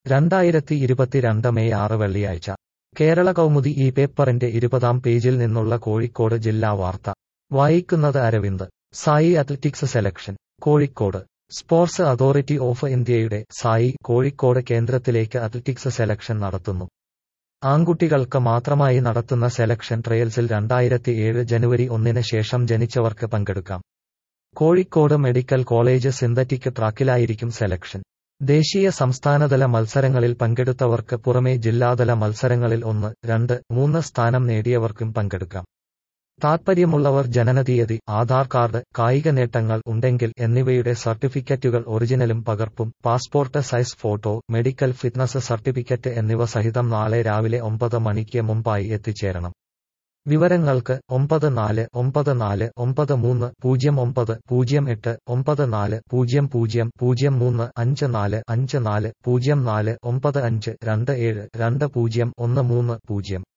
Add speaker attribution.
Speaker 1: രണ്ടായിരത്തി ഇരുപത്തിരണ്ട് മെയ് ആറ് വെള്ളിയാഴ്ച കേരള കൗമുദി ഈ പേപ്പറിന്റെ ഇരുപതാം പേജിൽ നിന്നുള്ള കോഴിക്കോട് ജില്ലാ വാർത്ത വായിക്കുന്നത് Aravind SAI athletics selection Kozhikode sports authority of ഇന്ത്യയുടെ സായി കോഴിക്കോട് കേന്ദ്രത്തിലേക്ക് അത്ലറ്റിക്സ് സെലക്ഷൻ നടത്തുന്നു ആൺകുട്ടികൾക്ക് മാത്രമായി നടത്തുന്ന സെലക്ഷൻ ട്രയൽസിൽ രണ്ടായിരത്തി ഏഴ് ജനുവരി ഒന്നിന് ശേഷം ജനിച്ചവർക്ക് പങ്കെടുക്കാം കോഴിക്കോട് മെഡിക്കൽ കോളേജ് സിന്തറ്റിക് ട്രാക്കിലായിരിക്കും സെലക്ഷൻ ദേശീയ സംസ്ഥാനതല മത്സരങ്ങളിൽ പങ്കെടുത്തവർക്ക് പുറമെ ജില്ലാതല മത്സരങ്ങളിൽ ഒന്ന് രണ്ട് മൂന്ന് സ്ഥാനം നേടിയവർക്കും പങ്കെടുക്കാം താത്പര്യമുള്ളവർ ജനനതീയതി ആധാർ കാർഡ് കായിക നേട്ടങ്ങൾ ഉണ്ടെങ്കിൽ എന്നിവയുടെ സർട്ടിഫിക്കറ്റുകൾ ഒറിജിനലും പകർപ്പും passport size photo medical fitness certificate എന്നിവ സഹിതം നാളെ രാവിലെ ഒമ്പത് മണിക്ക് മുമ്പായി എത്തിച്ചേരണം വിവരങ്ങൾക്ക് ഒമ്പത് നാല് ഒമ്പത് നാല് ഒമ്പത് മൂന്ന് പൂജ്യം ഒമ്പത് പൂജ്യം എട്ട് ഒമ്പത് നാല് പൂജ്യം പൂജ്യം പൂജ്യം മൂന്ന് അഞ്ച് നാല് അഞ്ച് നാല് പൂജ്യം നാല് ഒമ്പത് അഞ്ച് രണ്ട് ഏഴ് രണ്ട് പൂജ്യം ഒന്ന് മൂന്ന് പൂജ്യം